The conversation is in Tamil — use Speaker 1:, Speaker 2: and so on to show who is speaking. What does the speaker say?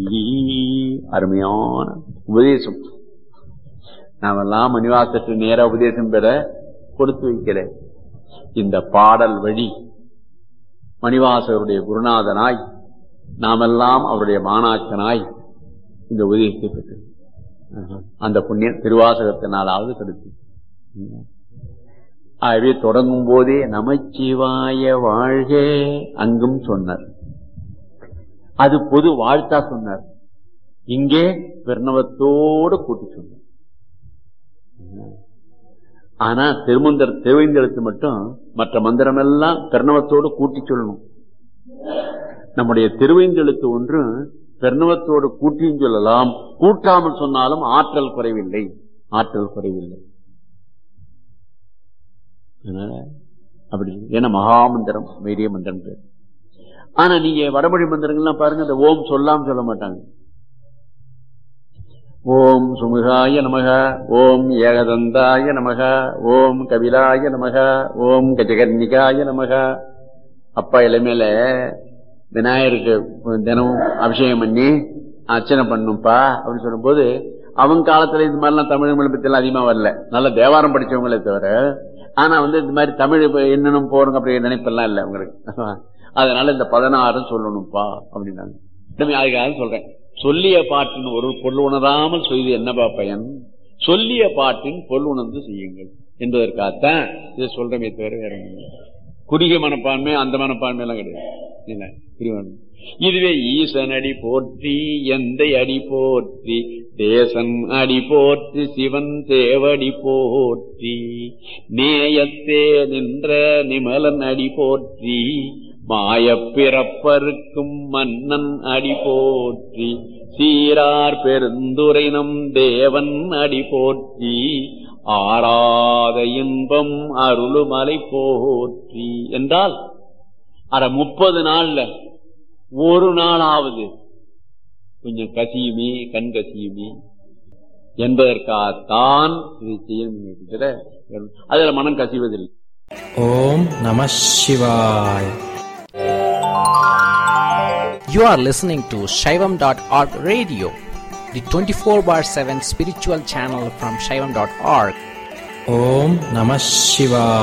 Speaker 1: அருமையான உபதேசம் நாமெல்லாம் மணிவாசற்று நேர உபதேசம் பெற கொடுத்து வைக்கல இந்த பாடல் வழி மணிவாசகருடைய குருநாதனாய் நாமெல்லாம் அவருடைய மாணாக்கனாய் இந்த உதயத்தை பெற்றது அந்த புண்ணிய திருவாசகத்தினாலாவது கிடைத்து ஆகவே தொடங்கும் போதே நமச்சிவாய வாழ்க அங்கும் சொன்னார் அது பொது வாழ்த்தா சொன்னார் இங்கே பிரணவத்தோடு கூட்டி சொன்னார் ஆனா திருமந்திர திருவைந்தெழுத்து மட்டும் மற்ற மந்திரம் எல்லாம் பிரணவத்தோடு கூட்டி சொல்லணும் நம்முடைய திருவைந்தெழுத்து ஒன்று பெருணவத்தோடு கூட்டியும் சொல்லலாம் கூட்டாமல் சொன்னாலும் ஆற்றல் குறைவில்லை ஆற்றல் குறைவில்லை அப்படி ஏன்னா மகாமந்திரம் வைரிய மந்திரம் பேர் ஆனா நீங்க வடமொழி மந்திரங்கள்லாம் பாருங்க இந்த ஓம் சொல்லாம சொல்ல மாட்டாங்க ஓம் சுமுகாய நமக ஓம் ஏகதந்தாய நமக ஓம் கபிலாய நமக ஓம் கஜகர்ணிகாய நமக அப்பா இளமையில விநாயகருக்கு தினமும் அபிஷேகம் பண்ணி அர்ச்சனை பண்ணும்பா அப்படின்னு சொல்லும்போது அவங்க காலத்துல இந்த மாதிரிலாம் தமிழ் மொழி பத்தி எல்லாம் அதிகமா வரல நல்ல தேவாரம் படிச்சவங்களே தவிர ஆனா வந்து இந்த மாதிரி தமிழ் என்னன்னு போறோங்க அப்படி நினைப்பெல்லாம் இல்லை உங்களுக்கு அதனால இந்த பதினாறு சொல்லணும்ப்பா அப்படின்னாங்க அதுக்காக சொல்றேன் சொல்லிய பாட்டின் ஒரு பொருள் உணராமல் செய்து என்னப்பா பயன் சொல்லிய பாட்டின் பொருள் உணர்ந்து செய்யுங்கள் என்பதற்காகத்தான் இதை சொல்றமே தவிர வேற குறுகிய மனப்பான்மை அந்த மனப்பான்மை எல்லாம் கிடையாது இதுவே ஈசன் அடி போற்றி எந்த அடி போற்றி தேசன் அடி போற்றி சிவன் தேவடி போற்றி நேயத்தே நின்ற நிமலன் அடி போற்றி மாய பிறப்பருக்கும் மன்னன் அடி போற்றி சீரார் பெருந்துரைனம் தேவன் அடி போற்றி ஆறாத இன்பம் அருளுமலை போற்றி என்றால் அட முப்பது நாள்ல ஒரு நாளாவது கொஞ்சம் கசியுமே கண் கசியுமே என்பதற்காகத்தான் இதை செய்யணும் அதுல மனம் கசிவதில்லை
Speaker 2: ஓம் நம சிவாய்
Speaker 3: You are listening to Shaivam.org radio, the 24 bar 7 spiritual channel from Shaivam.org.
Speaker 2: ஓம் நம சிவாய்